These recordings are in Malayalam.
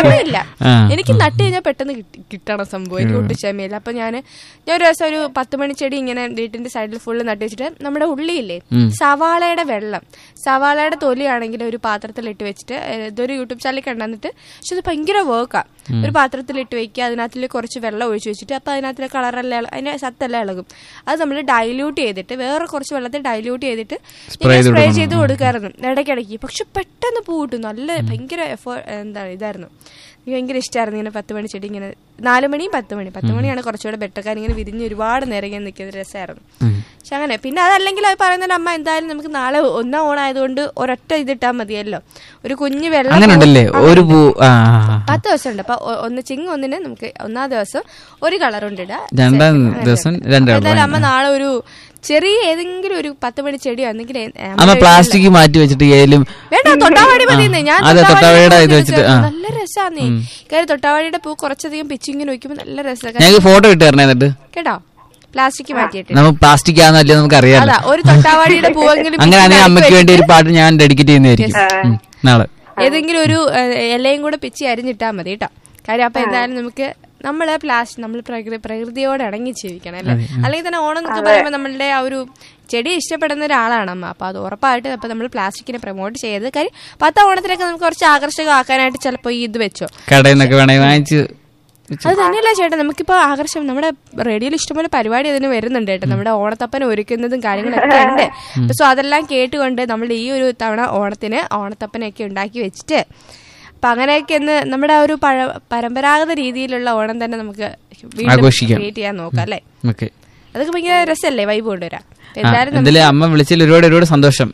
ക്ഷമയില്ല ആ. എനിക്ക് നട്ട് കഴിഞ്ഞാൽ പെട്ടെന്ന് കിട്ടി- കിട്ടണം സംഭവം എനിക്ക് ഒട്ടും ക്ഷമയില്ല അപ്പൊ ഞാൻ ഞാൻ ഒരു ദിവസം ഒരു പത്ത് മണി ചെടി ഇങ്ങനെ വീട്ടിന്റെ സൈഡിൽ ഫുള്ള് നട്ട് വെച്ചിട്ട് നമ്മുടെ ഉള്ളിയില്ലേ സവാളയുടെ വെള്ളം സവാളയുടെ തൊലിയാണെങ്കിൽ ഒരു പാത്രത്തിൽ ഇട്ട് വെച്ചിട്ട് ഏഹ്, ഇതൊരു യൂട്യൂബ് ചാനലിൽ കണ്ടെന്നിട്ട് പക്ഷെ ഇത് ഭയങ്കര വർക്കാ ഒരു പാത്രത്തിൽ ഇട്ട് വെക്കുക അതിനകത്തിൽ കുറച്ച് വെള്ളം ഒഴിച്ചു വെച്ചിട്ട് അപ്പൊ അതിനകത്തിലെ കളറെല്ലാം ഇള- അതിന്റെ സത്തെല്ലാം ഇളകും അത് നമ്മൾ ഡൈല്യൂട്ട് ചെയ്തിട്ട് വേറെ കുറച്ച് വെള്ളത്തിൽ ഡൈല്യൂട്ട് ചെയ്തിട്ട് Spray ചെയ്ത് സ്പ്രേ കൊടുക്കണം. ചെയ്ത് കൊടുക്കായിരുന്നു ഇടയ്ക്കിടയ്ക്ക് പക്ഷെ പെട്ടെന്ന് പൂ കിട്ടും നല്ല ഭയങ്കര എഫോ എന്താണ് ഇതായിരുന്നു എനിക്ക് ഭയങ്കര ഇഷ്ടമായിരുന്നു ഇങ്ങനെ പത്ത് മണി ചെടി ഇങ്ങനെ നാല് മണിയും പത്ത് മണി പത്ത് മണിയാണ് കുറച്ചുകൂടെ ബെറ്റർ കാര്യം ഇങ്ങനെ വിരിഞ്ഞ് ഒരുപാട് നേരം ഇങ്ങനെ നിൽക്കുന്ന രസമായിരുന്നു പക്ഷെ അങ്ങനെ പിന്നെ അതല്ലെങ്കിൽ അത് പറയുന്ന അമ്മ എന്തായാലും നമുക്ക് നാളെ ഒന്നാം ഓണായതുകൊണ്ട് ഒരൊറ്റ ഇതിട്ടാൽ മതിയല്ലോ ഒരു കുഞ്ഞു വെള്ളം അങ്ങനെ ഉണ്ടല്ലേ ഒരു പൂ ആ ആ, ആ. പത്ത് ദിവസം ഉണ്ട് അപ്പൊ ഒ- ഒന്ന് ചിങ് ഒന്നിന് നമുക്ക് ഒന്നാം ദിവസം ഒരു കളർ ഉണ്ട് ഇടാ രണ്ടാം ദിവസം രണ്ട് കളർ എന്തായാലും അമ്മ നാളെ ഒരു ചെറിയ ഏതെങ്കിലും ഒരു പത്ത് മണി ചെടിയോ എന്തെങ്കിലും ഏ- അമ്മ നമ്മുടെ പ്ലാസ്റ്റിക് മാറ്റി വെച്ചിട്ട് ഏലും വേണ്ട തൊട്ടാവാടി മതിയെന്ന് ഞാൻ അതെ, തൊട്ടാവാടിയുടെ തൊട്ടാവാടിയുടെ പൂ ഇത് വെച്ചിട്ട്, ആ. നല്ല രസാന്നേ കാര്യം തൊട്ടാവാടിയുടെ പൂ കുറച്ചധികം പിച്ചിങ്ങനെ വെക്കുമ്പോ നല്ല രസം ഞങ്ങൾക്ക് ഫോട്ടോ ഇട്ട് തരണേ എന്നിട്ട് കേട്ടോ പ്ലാസ്റ്റിക് മാറ്റിയിട്ട് നമ്മൾ പ്ലാസ്റ്റിക് ആണെന്നല്ലേ നമുക്ക് അറിയാലോ അതാ ഒരു തൊട്ടാവാടിയുടെ പൂവെങ്കിലും അങ്ങനെയാണെങ്കിൽ അമ്മയ്ക്ക് വേണ്ടി ഒരു പാട്ട് ഞാൻ ഡെഡിക്കേറ്റ് ചെയ്യുന്നതായിരിക്കും ഉം, നാളെ ഏതെങ്കിലും ഒരു ഏഹ്, ഇലയും കൂടെ പിച്ചി അരിഞ്ഞിട്ടാ മതി കേട്ടോ കാര്യം അപ്പൊ എന്തായാലും നമുക്ക് നമ്മള് പ്ലാസ്റ്റിക് നമ്മൾ പ്രകൃതി പ്രകൃതിയോട് ഇണങ്ങി ജീവിക്കണം അല്ലേ അല്ലെങ്കിൽ തന്നെ ഓണം എന്നൊക്കെ പറയുമ്പോൾ നമ്മളുടെ ആ ഒരു ചെടി ഇഷ്ടപ്പെടുന്ന ഒരാളാണ് അമ്മ അപ്പൊ അത് ഉറപ്പായിട്ട് അപ്പൊ നമ്മൾ പ്ലാസ്റ്റിക്കിനെ പ്രൊമോട്ട് ചെയ്ത് കാര്യം പത്താം ഓണത്തിനൊക്കെ നമുക്ക് കുറച്ച് ആകർഷകമാക്കാനായിട്ട് ചിലപ്പോൾ ഈ ഇത് വെച്ചോ കടയിൽ നിന്നൊക്കെ വേണമെങ്കിൽ വാങ്ങിച്ച് അത് തന്നെയല്ല ചേട്ടാ നമുക്കിപ്പോ ആകർഷണം നമ്മുടെ റേഡിയോയിൽ ഇഷ്ടംപോലെ പരിപാടി അതിന് വരുന്നുണ്ട് കേട്ടോ നമ്മുടെ ഓണത്തപ്പന ഒരുക്കുന്നതും കാര്യങ്ങളൊക്കെ ഉണ്ട് സോ അതെല്ലാം കേട്ടുകൊണ്ട് നമ്മൾ ഈ ഒരു തവണ ഓണത്തിന് ഓണത്തപ്പനൊക്കെ ഉണ്ടാക്കി വെച്ചിട്ട് അപ്പൊ അങ്ങനെയൊക്കെ ഒന്ന് നമ്മുടെ ആ ഒരു പഴ പരമ്പരാഗത രീതിയിലുള്ള ഓണം തന്നെ നമുക്ക് ആഘോഷിക്കാം. ക്രിയേറ്റ് ചെയ്യാൻ നോക്കാം അല്ലേ ഓക്കെ അതൊക്കെ ഭയങ്കര രസമല്ലേ വൈബ് കൊണ്ടുവരാം അപ്പൊ എന്തായാലും എന്തായാലും അമ്മ വിളിച്ചതിൽ ഒരുപാട് ഒരുപാട് സന്തോഷം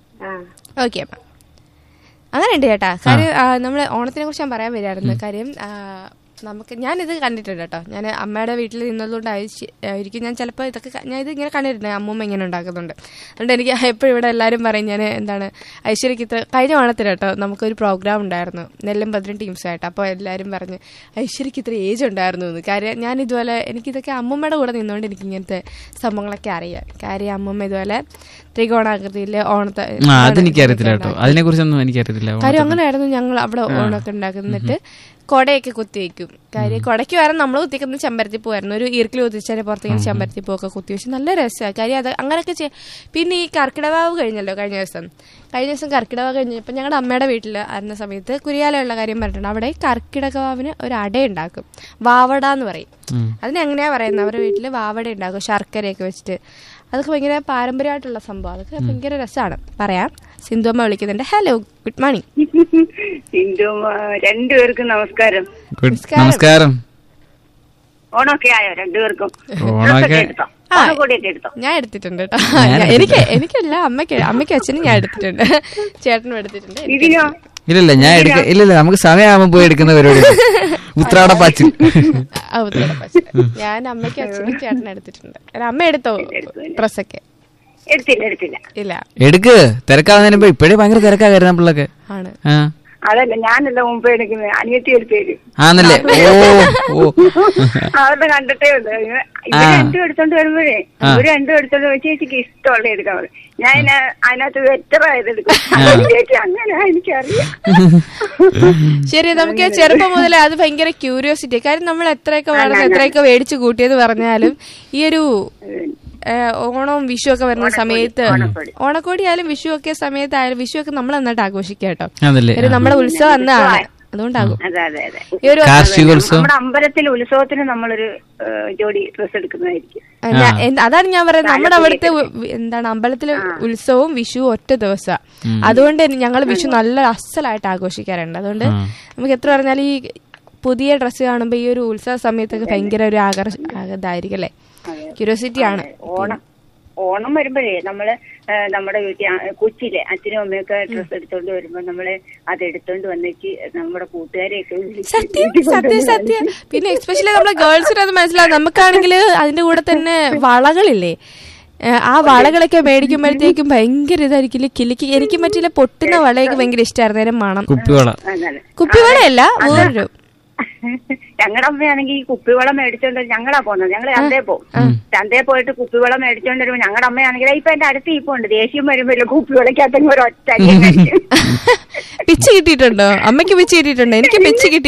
ഓക്കെ അമ്മ അങ്ങനെ ഉണ്ട് ചേട്ടാ കാര്യം നമ്മൾ ഓണത്തിനെ കുറിച്ച് ഞാൻ പറയാൻ വരികയായിരുന്നു കാര്യം ആ, നമുക്ക് ഞാനിത് കണ്ടിട്ടുണ്ട് കേട്ടോ ഞാൻ അമ്മയുടെ വീട്ടിൽ നിന്നതുകൊണ്ട് ആയിരിക്കും ആയിരിക്കും ഞാൻ ചിലപ്പോൾ ഇതൊക്കെ ക- ഞാൻ ഇത് ഇങ്ങനെ കണ്ടിട്ടുണ്ട് അമ്മൂമ്മ ഇങ്ങനെ ഉണ്ടാക്കുന്നുണ്ട് അതുകൊണ്ട് എനിക്ക് എപ്പോഴും ഇവിടെ എല്ലാവരും പറയും ഞാൻ എന്താണ് ഐശ്വര്യക്ക് ഇത്ര കഴിഞ്ഞ ഓണത്തിന് കേട്ടോ നമുക്കൊരു പ്രോഗ്രാം ഉണ്ടായിരുന്നു നെല്ലും പതിനും ടീംസായിട്ട് അപ്പോൾ എല്ലാവരും പറഞ്ഞ് ഐശ്വര്യക്ക് ഇത്ര ഏജ് ഉണ്ടായിരുന്നു എന്ന് കാര്യം ഞാൻ ഇതുപോലെ എനിക്കിതൊക്കെ അമ്മൂമ്മയുടെ കൂടെ നിന്നുകൊണ്ട് എനിക്ക് ഇങ്ങനത്തെ സംഭവങ്ങളൊക്കെ അറിയാം കാര്യം അമ്മൂമ്മ ഇതുപോലെ ത്രികോണാകൃതിയിൽ ഓണത്തെ ആ അതെനിക്ക് അറിയത്തില്ല കേട്ടോ അതിനെ കുറിച്ചൊന്നും എനിക്കറിയത്തില്ല കാര്യം അങ്ങനെയായിരുന്നു ഞങ്ങൾ അവിടെ ഓണൊക്കെ ഉണ്ടാക്കുന്നിട്ട് കൊടയൊക്കെ കുത്തിവെക്കും കാര്യം കൊടയ്ക്ക് വരാൻ നമ്മൾ കുത്തിക്കുന്ന ചെമ്പരത്തി പൂവായിരുന്നു ഒരു ഈർക്കിൽ കുത്തിച്ചാൽ പുറത്തേക്ക് ചെമ്പരത്തി പൂവൊക്കെ കുത്തി വെച്ച് നല്ല രസമാണ് കാര്യം അത് അങ്ങനെയൊക്കെ ചെയ്യ പിന്നെ ഈ കർക്കിടവാവ് കഴിഞ്ഞല്ലോ കഴിഞ്ഞ ദിവസം കഴിഞ്ഞ ദിവസം കർക്കിടവാവ് കഴിഞ്ഞപ്പോൾ ഞങ്ങളുടെ അമ്മയുടെ വീട്ടിൽ ആയിരുന്ന സമയത്ത് കുരിയാലയുള്ള കാര്യം പറഞ്ഞിട്ടുണ്ട് അവിടെ കർക്കിടകവാവിന് ഒരു അട ഉണ്ടാക്കും വാവട എന്ന് പറയും അതിന് എങ്ങനെയാ പറയുന്നത് അവരുടെ വീട്ടിൽ വാവട ഉണ്ടാക്കും ശർക്കരയൊക്കെ വെച്ചിട്ട് അതൊക്കെ ഭയങ്കര പാരമ്പര്യമായിട്ടുള്ള സംഭവം അതൊക്കെ ഭയങ്കര രസമാണ് പറയാം സിന്ധുമ്മ വിളിക്കുന്നുണ്ട് ഹലോ ഗുഡ് മോർണിംഗ് സിന്ധു രണ്ടുപേർക്കും നമസ്കാരം ഗുഡ് നമസ്കാരം ഓണമൊക്കെ ആയോ രണ്ടുപേർക്കും ഓണമൊക്കെ എടുത്തോ ഓണക്കോടിയൊക്കെ എടുത്തോ ഞാൻ എടുത്തിട്ടുണ്ട് കേട്ടോ എനിക്ക് എനിക്കല്ല അമ്മയ്ക്ക് അമ്മയ്ക്ക് അച്ഛനും ഞാൻ എടുത്തിട്ടുണ്ട് ചേട്ടനും എടുത്തിട്ടുണ്ട് എനിക്ക് ഇതിനോ ഇല്ലല്ല ഞാൻ എടുക്ക ഇല്ലല്ല നമുക്ക് സമയമാകുമ്പോ പോയി എടുക്കുന്ന പരിപാടി ഉത്രാട പാച്ചിൽ ആ, ഉത്തരം പക്ഷേ. ഞാൻ അമ്മയ്ക്കും അച്ഛനും ചേട്ടനും എടുത്തിട്ടുണ്ട് അല്ല, അമ്മ എടുത്തോ ഡ്രസ്സൊക്കെ എടുത്തില്ല എടുത്തില്ല ഇല്ല എടുക്ക് തിരക്കാവുന്നതിന് മുമ്പ് ഇപ്പഴേ ഭയങ്കര തിരക്കാ കരുതാമ്പിള്ളൊക്കെ ആണ് ആ അതല്ല ഞാനല്ല മുമ്പ് എടുക്കുന്നത് അനിയത്തി എടുത്ത് തരും ആന്നല്ലേ ഓ ഓ അവരുടെ കണ്ടിട്ടേ ഉണ്ട് ഇവര് ആ. രണ്ടും എടുത്തോണ്ട് വരുമ്പോഴേ ഇവര് രണ്ടും എടുത്തോണ്ട് വെച്ച് ചേച്ചിക്ക് ഇഷ്ടമുള്ള എടുക്കാൻ പറയും ഞാൻ ഇതിന- അതിനകത്ത് വെറ്ററായത് എടുക്കും അപ്പൊ ചേച്ചി അങ്ങനെ എനിക്കറിയാം ശരി നമുക്ക് ചെറുപ്പം മുതലേ അത് ഭയങ്കര ക്യൂരിയോസിറ്റി കാര്യം നമ്മൾ എത്രയൊക്കെ വളർന്ന് എത്രയൊക്കെ മേടിച്ചു കൂട്ടിയെന്ന് പറഞ്ഞാലും ഈ ഒരു ഏഹ്, ഓണവും വിഷു ഒക്കെ വരുന്ന സമയത്ത് ഓണക്കോടി ആയാലും വിഷു ഒക്കെ സമയത്തായാലും വിഷു ഒക്കെ നമ്മൾ നന്നായിട്ട് ആഘോഷിക്കുക കേട്ടോ അതല്ലേ കാര്യം നമ്മളെ ഉത്സവം അന്നാണ് അതുകൊണ്ടാകും അതെ അതെ അതെ ഈ ഒരു കാർഷികോത്സവം നമ്മുടെ അമ്പലത്തിൽ ഉത്സവത്തിന് നമ്മളൊരു ഏഹ്, ജോഡി ഡ്രസ് എടുക്കുന്നതായിരിക്കും ആ, ഞാ- എന്ത് അതാണ് ഞാൻ പറയുന്നത് നമ്മുടെ അവിടുത്തെ ഉ- എന്താണ് അമ്പലത്തിലെ ഉത്സവവും വിഷുവും ഒറ്റ ദിവസമാണ് അതുകൊണ്ട് ഞങ്ങൾ വിഷു നല്ല അസലായിട്ട് ആഘോഷിക്കാറുണ്ട് അതുകൊണ്ട് നമുക്ക് എത്ര പറഞ്ഞാൽ ഈ പുതിയ ഡ്രസ്സ് കാണുമ്പോൾ ഈ ഒരു ഉത്സവ സമയത്തൊക്കെ ഭയങ്കര ഒരു ആകർഷ ഇതായിരിക്കും അല്ലേ ക്യൂരിയോസിറ്റി ആണ് ഓണം ഓണം വരുമ്പോഴേ നമ്മള് ആ, നമ്മുടെ വീട്ടിൽ ആ, കൊച്ചിയിലെ അച്ഛനും അമ്മയൊക്കെ ഡ്രസ്സ് എടുത്തോണ്ട് വരുമ്പോ നമ്മള് അത് എടുത്തോണ്ട് വന്നിട്ട് നമ്മുടെ കൂട്ടുകാരെയൊക്കെ വിളിച്ച് സത്യം വീട്ടിൽ സത്യം കൊണ്ടുവന്ന് സത്യം പിന്നെ എക്സ്പെഷ്യലി നമ്മളെ ഗേൾസിന് അത് മനസ്സിലാവും നമുക്കാണെങ്കിൽ അതിന്റെ കൂടെ തന്നെ വളകളില്ലേ ഏഹ് ആ വളകളൊക്കെ മേടിക്കുമ്പോഴത്തേക്കും ഭയങ്കര ഇതായിരിക്കില്ല കിലിക്ക് എനിക്ക് മറ്റില്ല പൊട്ടുന്ന വളയൊക്കെ ഭയങ്കര ഇഷ്ടമായിരുന്നു അതിന്റെ മണം കുപ്പിവള അതാണ്. കുപ്പിവളയല്ല വേറൊരു ഞങ്ങളുടെ അമ്മയാണെങ്കിൽ ഈ കുപ്പിവെള്ളം മേടിച്ചോണ്ട് ഞങ്ങളാ പോകുന്നത് ഞങ്ങൾ ചന്തയിൽ പോകും ചന്തയിൽ പോയിട്ട് കുപ്പിവെള്ളം മേടിച്ചോണ്ട് വരുമ്പോ ഞങ്ങളുടെ അമ്മയാണെങ്കിൽ ഇപ്പൊ എന്റെ അടുത്ത് ഇപ്പൊ ഉണ്ട് ദേഷ്യം വരുമ്പോ കുപ്പിവെള്ളക്കകത്തെങ്കിൽ ഒരു ഒറ്റ അടിയും കഴിക്കും. പിച്ച് കിട്ടിയിട്ടുണ്ടോ അമ്മയ്ക്ക് പിച്ച് കിട്ടിയിട്ടുണ്ടോ എനിക്ക് പിച്ച് കിട്ടി